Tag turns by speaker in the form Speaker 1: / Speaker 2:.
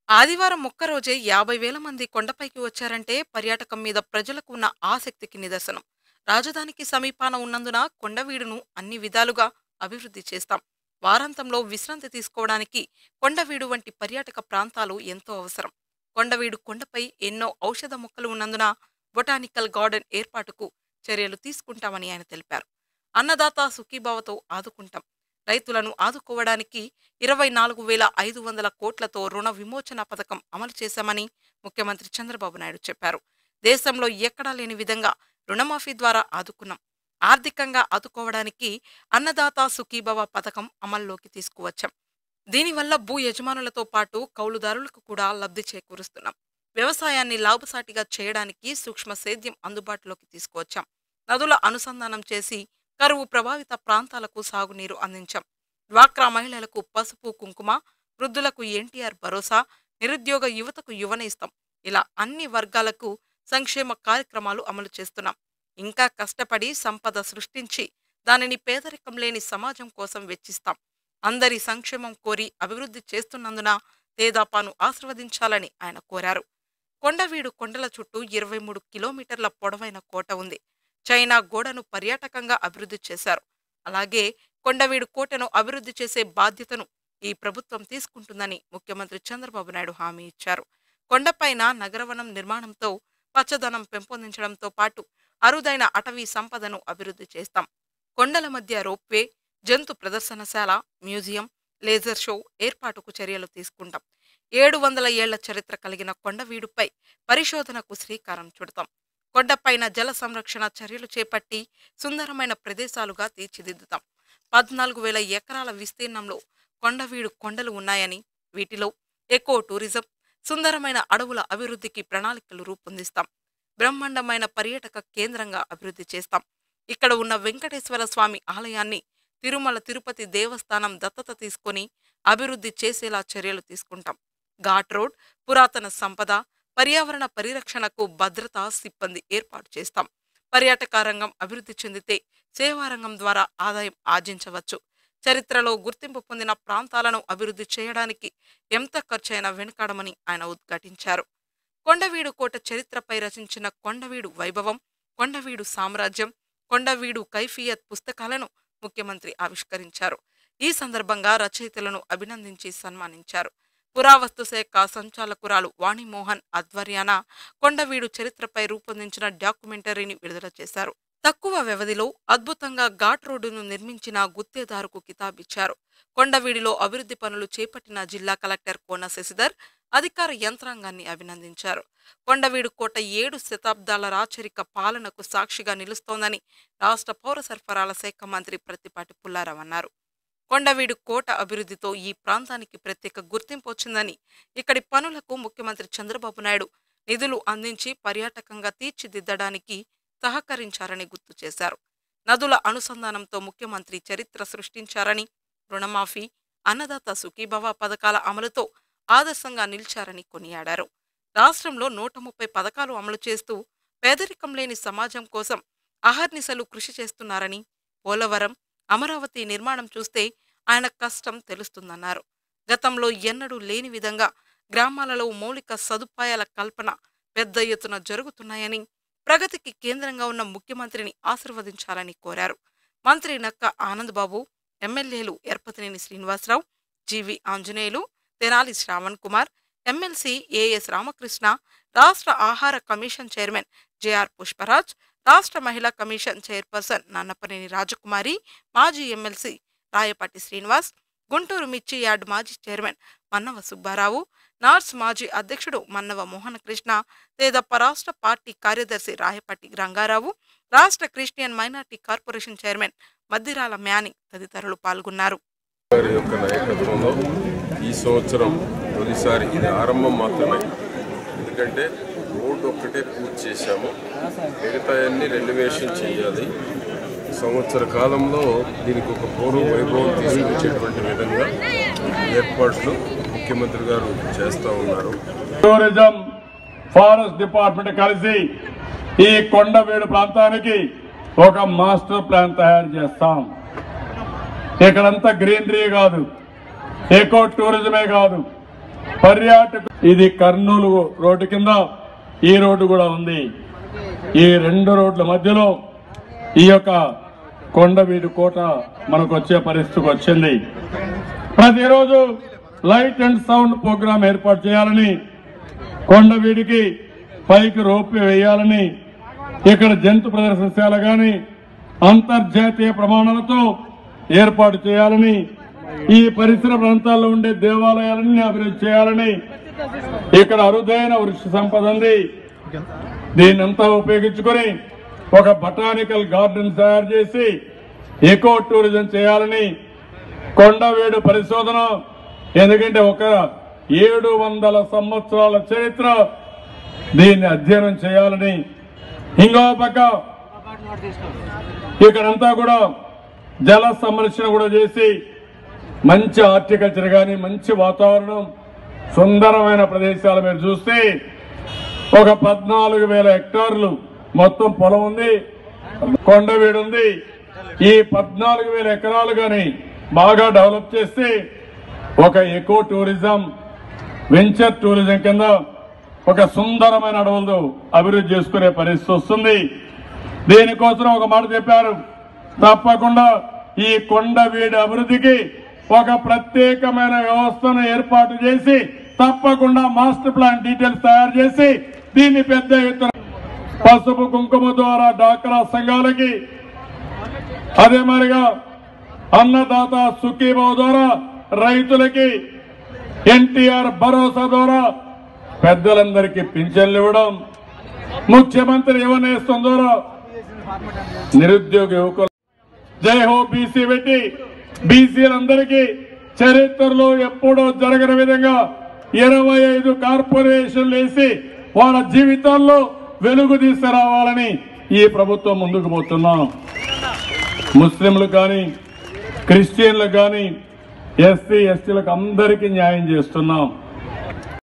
Speaker 1: ఆదివారం ఒక్కరోజే యాభై వేల మంది కొండపైకి వచ్చారంటే పర్యాటకం మీద ప్రజలకు ఉన్న ఆసక్తికి నిదర్శనం రాజధానికి సమీపాన ఉన్నందున కొండవీడును అన్ని విధాలుగా అభివృద్ధి చేస్తాం వారాంతంలో విశ్రాంతి తీసుకోవడానికి కొండవీడు వంటి పర్యాటక ప్రాంతాలు ఎంతో అవసరం కొండవీడు కొండపై ఎన్నో ఔషధ మొక్కలు ఉన్నందున బొటానికల్ గార్డెన్ ఏర్పాటుకు చర్యలు తీసుకుంటామని ఆయన తెలిపారు అన్నదాత సుఖీభావతో ఆదుకుంటాం రైతులను ఆదుకోవడానికి ఇరవై నాలుగు వేల ఐదు వందల కోట్లతో రుణ విమోచన పథకం అమలు చేశామని ముఖ్యమంత్రి చంద్రబాబు నాయుడు చెప్పారు దేశంలో ఎక్కడా లేని విధంగా రుణమాఫీ ద్వారా ఆదుకున్నాం ఆర్థికంగా ఆదుకోవడానికి అన్నదాత సుఖీభవ పథకం అమల్లోకి తీసుకువచ్చాం దీనివల్ల భూ యజమానులతో పాటు కౌలుదారులకు కూడా లబ్ధి చేకూరుస్తున్నాం వ్యవసాయాన్ని లాభసాటిగా చేయడానికి సూక్ష్మ సేద్యం అందుబాటులోకి తీసుకువచ్చాం నదుల అనుసంధానం చేసి కరువు ప్రభావిత ప్రాంతాలకు సాగునీరు అందించాం డ్వాక్రా మహిళలకు పసుపు కుంకుమ వృద్ధులకు ఎన్టీఆర్ భరోసా నిరుద్యోగ యువతకు యువనేస్తాం ఇలా అన్ని వర్గాలకు సంక్షేమ కార్యక్రమాలు అమలు చేస్తున్నాం ఇంకా కష్టపడి సంపద సృష్టించి దానిని పేదరికం లేని సమాజం కోసం వెచ్చిస్తాం అందరి సంక్షేమం కోరి అభివృద్ధి చేస్తున్నందున తేదాపాను ఆశీర్వదించాలని ఆయన కోరారు కొండవీడు కొండల చుట్టూ ఇరవై మూడు కిలోమీటర్ల పొడవైన కోట ఉంది చైనా గోడను పర్యాటకంగా అభివృద్ధి చేశారు అలాగే కొండవీడు కోటను అభివృద్ధి చేసే బాధ్యతను ఈ ప్రభుత్వం తీసుకుంటుందని ముఖ్యమంత్రి చంద్రబాబు నాయుడు హామీ ఇచ్చారు కొండపైన నగరవనం నిర్మాణంతో పచ్చదనం పెంపొందించడంతో పాటు అరుదైన అటవీ సంపదను అభివృద్ధి చేస్తాం కొండల మధ్య రోప్వే జంతు ప్రదర్శనశాల మ్యూజియం లేజర్ షో ఏర్పాటుకు చర్యలు తీసుకుంటాం ఏడు వందల ఏళ్ల చరిత్ర కలిగిన కొండవీడుపై పరిశోధనకు శ్రీకారం చుడతాం కొండపైన జల సంరక్షణ చర్యలు చేపట్టి సుందరమైన ప్రదేశాలుగా తీర్చిదిద్దుతాం పద్నాలుగు వేల ఎకరాల విస్తీర్ణంలో కొండవీడు కొండలు ఉన్నాయని వీటిలో ఎకో టూరిజం సుందరమైన అడవుల అభివృద్ధికి ప్రణాళికలు రూపొందిస్తాం బ్రహ్మాండమైన పర్యాటక కేంద్రంగా అభివృద్ధి చేస్తాం ఇక్కడ ఉన్న వెంకటేశ్వర స్వామి ఆలయాన్ని తిరుమల తిరుపతి దేవస్థానం దత్తత తీసుకొని అభివృద్ధి చేసేలా చర్యలు తీసుకుంటాం ఘాట్ రోడ్ పురాతన సంపద పర్యావరణ పరిరక్షణకు భద్రతా సిబ్బంది ఏర్పాటు చేస్తాం పర్యాటక రంగం అభివృద్ధి చెందితే సేవారంగం ద్వారా ఆదాయం ఆర్జించవచ్చు చరిత్రలో గుర్తింపు పొందిన ప్రాంతాలను అభివృద్ధి చేయడానికి ఎంత ఖర్చైనా వెనుకాడమని ఆయన ఉద్ఘాటించారు కొండవీడు కోట చరిత్రపై రచించిన కొండవీడు వైభవం కొండవీడు సామ్రాజ్యం కొండవీడు కైఫియత్ పుస్తకాలను ముఖ్యమంత్రి ఆవిష్కరించారు ఈ సందర్భంగా రచయితలను అభినందించి సన్మానించారు పురావస్తు శాఖ సంచాలకురాలు వాణిమోహన్ ఆధ్వర్యాన కొండవీడు చరిత్రపై రూపొందించిన డాక్యుమెంటరీని విడుదల చేశారు తక్కువ వ్యవధిలో అద్భుతంగా ఘాట్ రోడ్డును నిర్మించిన గుత్తేదారుకు కితాబిచ్చారు కొండవీడిలో అభివృద్ధి పనులు చేపట్టిన జిల్లా కలెక్టర్ కోన శశిధర్ అధికార యంత్రాంగాన్ని అభినందించారు కొండవీడు కోట ఏడు శతాబ్దాల రాచరిక పాలనకు సాక్షిగా నిలుస్తోందని రాష్ట్ర పౌర సరఫరాల శాఖ మంత్రి ప్రత్తిపాటి పుల్లారావు అన్నారు కొండవీడు కోట అభివృద్ధితో ఈ ప్రాంతానికి ప్రత్యేక గుర్తింపు వచ్చిందని ఇక్కడి పనులకు ముఖ్యమంత్రి చంద్రబాబు నాయుడు నిధులు అందించి పర్యాటకంగా తీర్చిదిద్దడానికి సహకరించారని గుర్తు చేశారు నదుల అనుసంధానంతో ముఖ్యమంత్రి చరిత్ర సృష్టించారని రుణమాఫీ అన్నదాత సుఖీభవ పథకాల అమలుతో ఆదర్శంగా నిలిచారని కొనియాడారు రాష్ట్రంలో నూట ముప్పై పథకాలు అమలు చేస్తూ పేదరికం లేని సమాజం కోసం అహర్నిశలు కృషి చేస్తున్నారని పోలవరం అమరావతి నిర్మాణం చూస్తే ఆయన కష్టం తెలుస్తుందన్నారు గతంలో ఎన్నడూ లేని విధంగా గ్రామాలలో మౌలిక సదుపాయాల కల్పన పెద్ద ఎత్తున జరుగుతున్నాయని ప్రగతికి కేంద్రంగా ఉన్న ముఖ్యమంత్రిని ఆశీర్వదించాలని కోరారు మంత్రి నక్క ఆనందబాబు ఎమ్మెల్యేలు Yarapathineni Srinivasarao GV Anjaneyulu Tenali Sravan Kumar MLC AS Ramakrishna రాష్ట్ర ఆహార కమిషన్ చైర్మన్ జేఆర్ పుష్పరాజ్ రాష్ట్ర మహిళా కమిషన్ చైర్పర్సన్ నన్నపనేని రాజకుమారి మాజీ ఎమ్మెల్సీ రాయపాటి శ్రీనివాస్ గుంటూరు మిర్చి యార్డ్ మాజీ చైర్మన్ మన్నవ సుబ్బారావు నార్స్ మాజీ అధ్యక్షుడు మన్నవ మోహనకృష్ణ తేదప్ప రాష్ట్ర పార్టీ కార్యదర్శి రాయపాటి రంగారావు రాష్ట్ర Christian minority corporation chairman Maddirala Mani తదితరులు పాల్గొన్నారు
Speaker 2: గారి యొక్క నాయకత్వంలో ఈ సంవత్సరం తొలిసారి ఇది ఆరంభం మాత్రమే ఎందుకంటే రోడ్డు ఒక్కటే పూర్తి చేశాము మిగతా అన్ని రెనోవేషన్ చేయాలి సంవత్సర కాలంలో దీనికి ఒక పూర్వ వైభవం తీసుకొచ్చేటువంటి విధంగా ఏర్పాట్లు ముఖ్యమంత్రి గారు చేస్తూ ఉన్నారు
Speaker 3: టూరిజం ఫారెస్ట్ డిపార్ట్మెంట్ కలిసి ఈ కొండవీడు ప్రాంతానికి ఒక మాస్టర్ ప్లాన్ తయారు చేస్తాం ఇక్కడంతా గ్రీనరీ కాదు ఎకో టూరిజమే కాదు పర్యాటక ఇది కర్నూలు రోడ్డు కింద ఈ రోడ్డు కూడా ఉంది ఈ రెండు రోడ్ల మధ్యలో ఈ యొక్క కొండవీడు కోట మనకు వచ్చే పరిస్థితికి వచ్చింది ప్రతిరోజు లైట్ అండ్ సౌండ్ ప్రోగ్రాం ఏర్పాటు చేయాలని కొండవీడికి పైకి రోపి వేయాలని ఇక్కడ జంతు ప్రదర్శనశాల గాని అంతర్జాతీయ ప్రమాణాలతో ఏర్పాటు చేయాలని ఈ పరిసర ప్రాంతాల్లో ఉండే దేవాలయాలన్నీ అభివృద్ధి చేయాలని ఇక్కడ అరుదైన వృక్ష సంపద ఉంది దీన్నంతా ఉపయోగించుకొని ఒక బటానికల్ గార్డెన్ తయారు చేసి ఎకో టూరిజం చేయాలని కొండవేడు పరిశోధన ఎందుకంటే ఒక ఏడు వందల సంవత్సరాల చరిత్ర దీన్ని అధ్యయనం చేయాలని ఇంకో పక్క ఇక్కడంతా కూడా జల సంరక్షణ కూడా చేసి మంచి హార్టికల్చర్ కానీ మంచి వాతావరణం సుందరమైన ప్రదేశాలు మీరు చూస్తే ఒక పద్నాలుగు వేల హెక్టార్లు మొత్తం పొలం ఉంది కొండవీడు ఉంది ఈ పద్నాలుగు వేల ఎకరాలు కానీ బాగా డెవలప్ చేస్తే ఒక ఎకో టూరిజం వెంచర్ టూరిజం కింద ఒక సుందరమైన అడవులతో అభివృద్ధి చేసుకునే పరిస్థితి వస్తుంది దీనికోసం ఒక మాట చెప్పారు తప్పకుండా ఈ కొండవీడి అభివృద్ధికి ఒక ప్రత్యేకమైన వ్యవస్థను ఏర్పాటు చేసి తప్పకుండా మాస్టర్ ప్లాన్ డీటెయిల్స్ తయారు చేసి దీన్ని పెద్ద ఎత్తున పసుపు కుంకుమ ద్వారా డాక్రా సంఘాలకి అదే మరిగా అన్నదాత సుఖీభావ ద్వారా రైతులకి ఎన్టీఆర్ భరోసా ద్వారా పెద్దలందరికీ పింఛన్లు ఇవ్వడం ముఖ్యమంత్రి యువనేస్తం ద్వారా నిరుద్యోగ యువకులు జై హో బీసీ పెట్టి బీసీలందరికీ చరిత్రలో ఎప్పుడో జరగని విధంగా ఇరవై ఐదు కార్పొరేషన్లు వేసి వాళ్ళ జీవితాల్లో వెలుగు తీసుకురావాలని ఈ ప్రభుత్వం ముందుకు పోతున్నాం ముస్లింలకు కానీ క్రిస్టియన్లకు కానీ ఎస్సీ ఎస్టీలకు అందరికీ న్యాయం చేస్తున్నాం